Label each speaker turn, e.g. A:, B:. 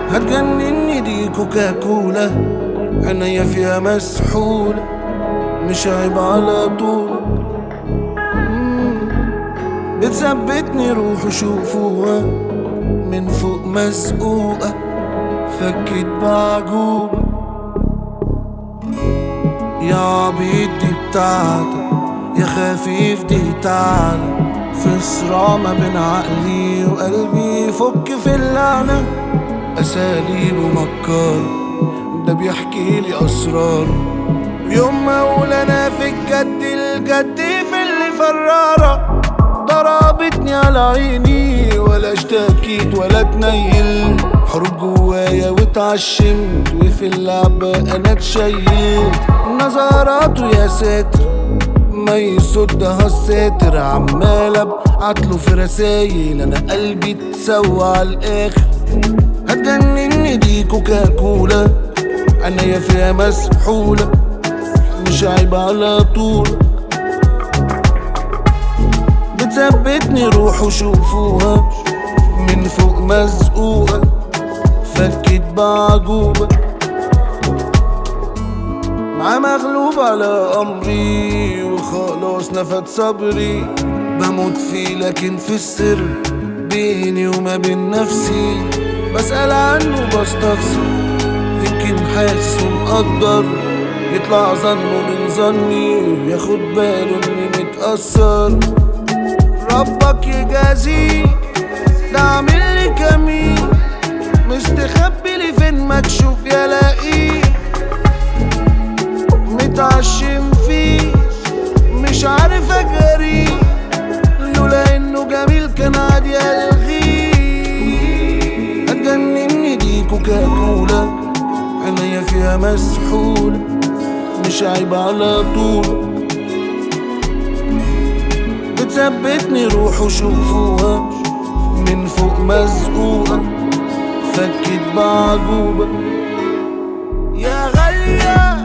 A: هتجنني دي كوكاكولا عينيا فيها مسحولة مش عيب على طول مم. بتثبتني روح شوفوها من فوق مسقوقة فكت بعجوبة يا عبيط دي بتاعتك يا خفيف دي تعالى في صراع ما بين عقلي وقلبي فك في اللعنة أساليب ومكار ده بيحكي لي أسرار يوم ما أقول أنا في الجد الجد في اللي فرارة ضربتني على عيني ولا اشتكيت ولا اتنيل حروب جوايا واتعشمت وفي اللعبة انا اتشيلت نظراته يا ساتر ما يصدها الساتر عمال ابعتله في رسايل انا قلبي اتسوى على الاخر هتجنني دي كوكاكولا عينيا فيها مسحولة مش عيب على طول بتثبتني روح وشوفوها من فوق مزقوقة فكت بعجوبة مع مغلوب على أمري وخلاص نفد صبري بموت فيه لكن في السر بيني وما بين نفسي بسأل عنه بستفسر يمكن حاسس ومقدر يطلع ظنه من ظني ياخد باله اني متأثر ربك يجازيك ده عامل لي جميل مستخبي لي فين ما تشوف يلاقيه متعشم فيه مش عارف اجاريه لولا انه جميل كان عادي الغيه هتجنني دي كوكاكولا عينيا فيها مسحولة مش عيب على طول بتثبتني روح وشوفوها من فوق مزقوقة فكت بعجوبة يا غالية